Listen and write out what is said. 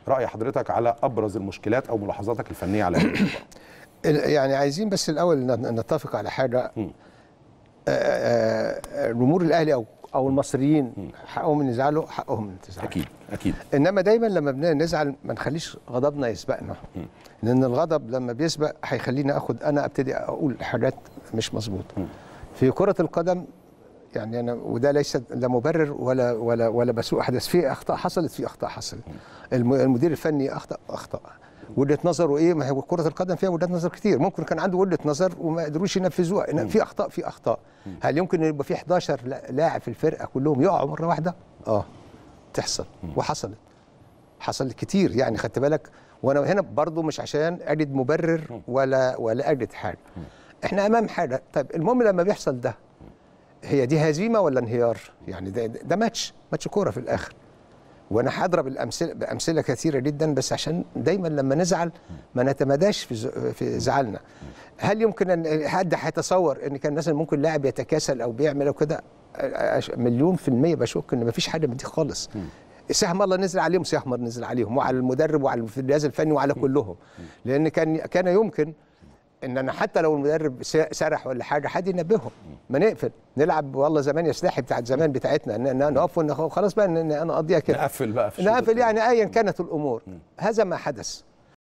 راي حضرتك على ابرز المشكلات او ملاحظاتك الفنيه على هذه المباراه ال- يعني عايزين بس الاول ن- نتفق على حاجه مم. آه، آه، جمهور الاهلي او او المصريين حقهم ان يزعلوا حقهم ان تزعلوا اكيد اكيد انما دايما لما بنزعل ما نخليش غضبنا يسبقنا لان الغضب لما بيسبق هيخليني اخد انا ابتدي اقول حاجات مش مظبوطه في كره القدم يعني انا وده ليس لا مبرر ولا ولا ولا بسوء احداث في اخطاء حصلت في اخطاء حصلت الم- المدير الفني اخطا اخطا وجهه نظره ايه ما هو كره القدم فيها وجهات نظر كتير ممكن كان عنده وجهه نظر وما قدروش ينفذوها إن في اخطاء في اخطاء هل يمكن يبقى في 11 لا- لاعب في الفرقه كلهم يقعوا مره واحده اه تحصل وحصلت حصلت كتير يعني خدت بالك وانا هنا برضو مش عشان اجد مبرر ولا ولا اجد حاجه احنا امام حاجه طيب المهم لما بيحصل ده هي دي هزيمه ولا انهيار يعني ده ده, ده ماتش ماتش كوره في الاخر وانا هضرب الامثله بامثله كثيره جدا بس عشان دايما لما نزعل ما نتماداش في ز- في زعلنا هل يمكن ان حد هيتصور ان كان مثلا ممكن لاعب يتكاسل او بيعمل او كده أش- مليون في المية بشك ان مفيش حاجه من دي خالص سهم الله نزل عليهم سهم الله نزل عليهم وعلى المدرب وعلى الجهاز الفني وعلى كلهم لان كان كان يمكن ان انا حتى لو المدرب س- سرح ولا حاجه حد ينبههم ما نقفل نلعب والله زمان يستحي بتاعت زمان بتاعتنا ان إن نقف ون- خلاص بقى ان إن انا اقضيها كده نقفل بقى في الشوط نقفل التاني. يعني ايا كانت الامور هذا ما حدث